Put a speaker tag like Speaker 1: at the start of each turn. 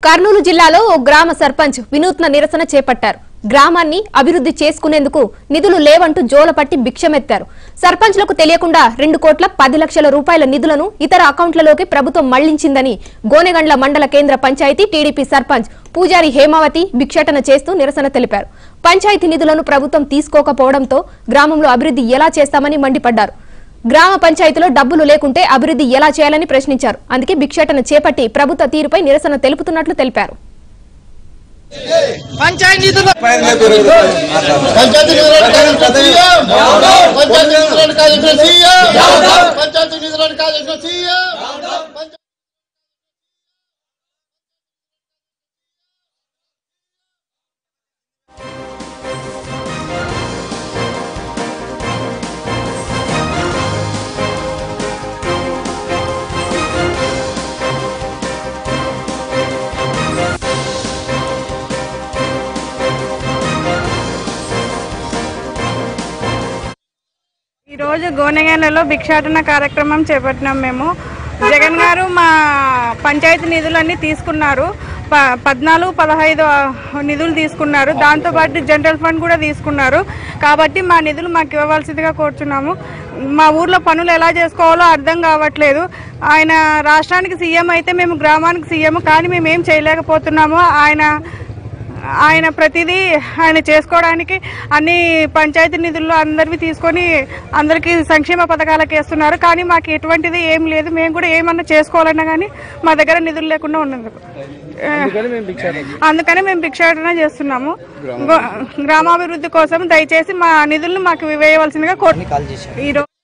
Speaker 1: కర్నూలు జిల్లాలో ఓ గ్రామ సర్పంచ్ వినూత్న నిరసన చేపట్టారు గ్రామాన్ని అభివృద్ధి చేసుకునేందుకు నిధులు లేవంటూ జోలపట్టి భిక్షమెత్తారు సర్పంచ్లకు తెలియకుండా రెండు కోట్ల పది లక్షల రూపాయల నిధులను ఇతర అకౌంట్లలోకి ప్రభుత్వం మళ్లించిందని గోనెగండ్ల మండల కేంద్ర పంచాయతీ టీడీపీ సర్పంచ్ పూజారి హేమావతి భిక్షాటన చేస్తూ నిరసన తెలిపారు పంచాయతీ నిధులను ప్రభుత్వం తీసుకోకపోవడంతో గ్రామంలో అభివృద్ధి ఎలా చేస్తామని మండిపడ్డారు గ్రామ పంచాయతీలో డబ్బులు లేకుంటే అభివృద్ధి ఎలా చేయాలని ప్రశ్నించారు అందుకే భిక్షాటన చేపట్టి ప్రభుత్వ తీరుపై నిరసన తెలుపుతున్నట్లు తెలిపారు
Speaker 2: పంచాయతీ నిధులు
Speaker 3: పంచాయతీ నిధులను కాజేసిన సీఎం పంచాయతీ నిధులను కాజేసిన సీఎం పంచాయతీ నిధులను కాజేసిన సీఎం
Speaker 4: ఈరోజు గోనెగండ్లలో భిక్షాటన కార్యక్రమం చేపట్టినాం మేము జగన్ గారు మా పంచాయతీ నిధులన్నీ తీసుకున్నారు ప పద్నాలుగు పదహైదు నిధులు తీసుకున్నారు దాంతోపాటు జనరల్ ఫండ్ కూడా తీసుకున్నారు కాబట్టి మా నిధులు మాకు ఇవ్వవలసిందిగా కోరుచున్నాము మా ఊర్లో పనులు ఎలా చేసుకోవాలో అర్థం కావట్లేదు ఆయన రాష్ట్రానికి సీఎం అయితే మేము గ్రామానికి సీఎం కానీ మేము ఏం చేయలేకపోతున్నాము ఆయన ఆయన ప్రతిదీ ఆయన చేసుకోవడానికి అన్ని పంచాయతీ నిధుల్లో అందరివి తీసుకొని అందరికీ సంక్షేమ పథకాలకు వేస్తున్నారు కానీ మాకు ఎటువంటిది ఏం లేదు మేము కూడా ఏమన్నా చేసుకోవాలన్నా కానీ మా దగ్గర నిధులు లేకుండా ఉన్నందుకు అందుకని మేము భిక్షాటన చేస్తున్నాము గో- గ్రామాభివృద్ధి కోసం దయచేసి మా నిధులను మాకు వేయవలసిందిగా కోరు ఈరోజు